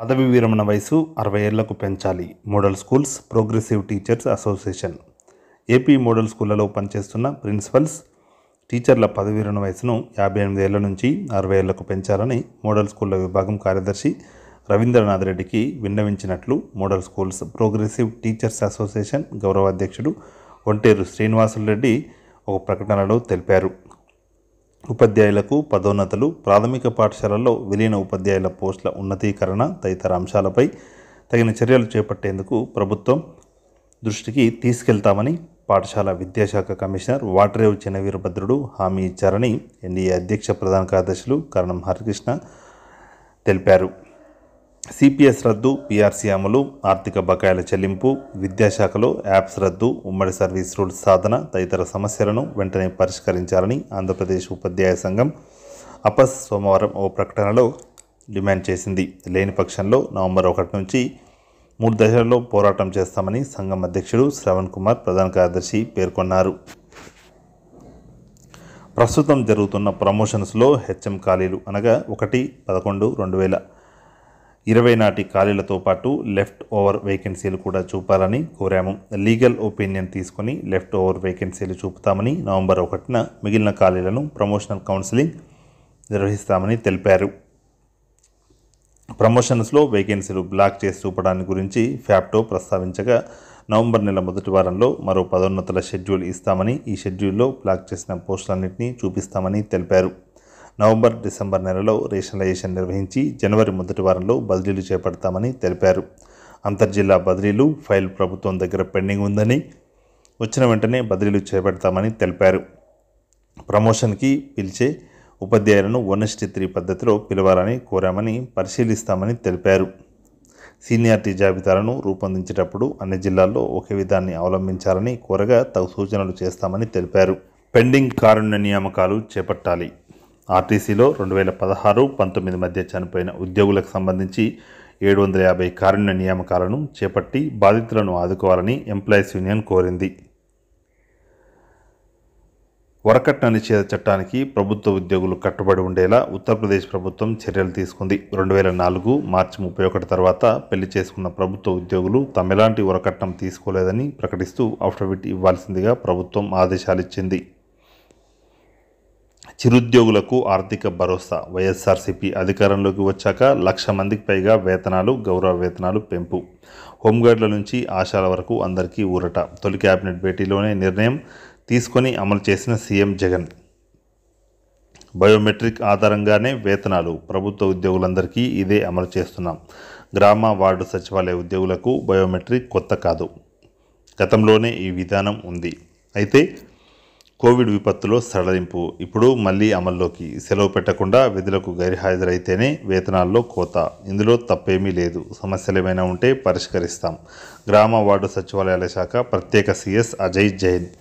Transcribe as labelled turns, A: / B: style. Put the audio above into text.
A: పదవి విరమణ వయసు అరవై ఏళ్లకు పెంచాలి model schools progressive teachers association AP model స్కూళ్లలో పనిచేస్తున్న ప్రిన్సిపల్స్ టీచర్ల పదవి విరమణ వయసును యాభై ఎనిమిది ఏళ్ల నుంచి అరవై ఏళ్లకు పెంచాలని మోడల్ స్కూళ్ల విభాగం కార్యదర్శి రవీంద్రనాథ్ రెడ్డికి విన్నవించినట్లు model schools progressive teachers association గౌరవ అధ్యక్షుడు ఒంటేరు శ్రీనివాసులు రెడ్డి ఒక ప్రకటనలో తెలిపారు ఉపాధ్యాయులకు పదోన్నతులు ప్రాథమిక పాఠశాలల్లో విలీన ఉపాధ్యాయుల పోస్టుల ఉన్నతీకరణ తదితర అంశాలపై తగిన చర్యలు చేపట్టేందుకు ప్రభుత్వం దృష్టికి తీసుకెళ్తామని పాఠశాల విద్యాశాఖ కమిషనర్ వాటరేవు చినవీరభద్రుడు హామీ ఇచ్చారని ఎన్డీఏ అధ్యక్ష ప్రధాన కార్యదర్శులు కరణం హరికృష్ణ తెలిపారు సిపిఎస్ రద్దు పిఆర్సీ అమలు ఆర్థిక బకాయిల చెల్లింపు విద్యాశాఖలో యాప్స్ రద్దు ఉమ్మడి సర్వీస్ రూల్స్ సాధన తదితర సమస్యలను వెంటనే పరిష్కరించాలని ఆంధ్రప్రదేశ్ ఉపాధ్యాయ సంఘం అపస్ సోమవారం ఓ ప్రకటనలో డిమాండ్ చేసింది లేని పక్షంలో నవంబర్ ఒకటి నుంచి మూడు దశల్లో పోరాటం చేస్తామని సంఘం అధ్యక్షుడు శ్రవణ్ కుమార్ ప్రధాన కార్యదర్శి పేర్కొన్నారు ప్రస్తుతం జరుగుతున్న ప్రమోషన్స్లో హెచ్ఎం ఖాళీలు అనగా ఒకటి పదకొండు రెండు వేల ఇరవై నాటి ఖాళీలతో పాటు లెఫ్ట్ ఓవర్ వేకెన్సీలు కూడా చూపాలని కోరాము లీగల్ ఒపీనియన్ తీసుకొని లెఫ్ట్ ఓవర్ వేకెన్సీలు చూపుతామని నవంబర్ ఒకటిన మిగిలిన ఖాళీలను ప్రమోషనల్ కౌన్సిలింగ్ నిర్వహిస్తామని తెలిపారు ప్రమోషన్స్లో వేకెన్సీలు బ్లాక్ చేసి చూపడాన్ని గురించి ఫ్యాప్టో ప్రస్తావించగా నవంబర్ నెల మొదటి వారంలో మరో పదోన్నతుల షెడ్యూల్ ఇస్తామని ఈ షెడ్యూల్లో బ్లాక్ చేసిన పోస్టులన్నింటినీ చూపిస్తామని తెలిపారు నవంబర్ డిసెంబర్ నెలలో రేషనలైజేషన్ నిర్వహించి జనవరి మొదటి వారంలో బదిలీలు చేపడతామని తెలిపారు అంతర్జిల్లా బదిలీలు ఫైల్ ప్రభుత్వం దగ్గర పెండింగ్ ఉందని వచ్చిన వెంటనే బదిలీలు చేపడతామని తెలిపారు ప్రమోషన్కి పిలిచే ఉపాధ్యాయులను వన్ ఎస్టీ త్రీ పద్ధతిలో పిలవాలని కోరామని పరిశీలిస్తామని తెలిపారు సీనియారిటీ జాబితాలను రూపొందించేటప్పుడు అన్ని జిల్లాల్లో ఒకే విధాన్ని అవలంబించాలని కోరగా తగు సూచనలు చేస్తామని తెలిపారు పెండింగ్ కారుణ్య నియామకాలు చేపట్టాలి ఆర్టీసీలో రెండు వేల పదహారు పంతొమ్మిది మధ్య చనిపోయిన ఉద్యోగులకు సంబంధించి ఏడు వందల యాభై కారుణ్య నియామకాలను చేపట్టి బాధితులను ఆదుకోవాలని ఎంప్లాయీస్ యూనియన్ కోరింది వరకట్న నిషేధ చట్టానికి ప్రభుత్వ ఉద్యోగులు కట్టుబడి ఉండేలా ఉత్తరప్రదేశ్ ప్రభుత్వం చర్యలు తీసుకుంది రెండు వేల నాలుగు మార్చి ముప్పై ఒకటి తర్వాత పెళ్లి చేసుకున్న ప్రభుత్వ ఉద్యోగులు తమెలాంటి వరకట్నం తీసుకోలేదని ప్రకటిస్తూ అఫిడవిట్ ఇవ్వాల్సిందిగా ప్రభుత్వం ఆదేశాలు ఇచ్చింది చిరుద్యోగులకు ఆర్థిక భరోసా వైఎస్ఆర్సీపీ అధికారంలోకి వచ్చాక లక్ష మందికి పైగా వేతనాలు గౌరవ వేతనాలు పెంపు హోంగార్డుల నుంచి ఆశాల వరకు అందరికీ ఊరట తొలి కేబినెట్ భేటీలోనే నిర్ణయం తీసుకొని అమలు చేసిన సీఎం జగన్ బయోమెట్రిక్ ఆధారంగానే వేతనాలు ప్రభుత్వ ఉద్యోగులందరికీ ఇదే అమలు చేస్తున్నాం గ్రామ వార్డు సచివాలయ ఉద్యోగులకు బయోమెట్రిక్ కొత్త కాదు గతంలోనే ఈ విధానం ఉంది అయితే కోవిడ్ విపత్తులో సడలింపు ఇప్పుడు మళ్ళీ అమల్లోకి సెలవు పెట్టకుండా విధులకు గైర్హాజరైతేనే వేతనాల్లో కోత ఇందులో తప్పేమీ లేదు సమస్యలు ఏమైనా ఉంటే పరిష్కరిస్తాం గ్రామ వార్డు సచివాలయాల శాఖ ప్రత్యేక సిఎస్ అజయ్ జైన్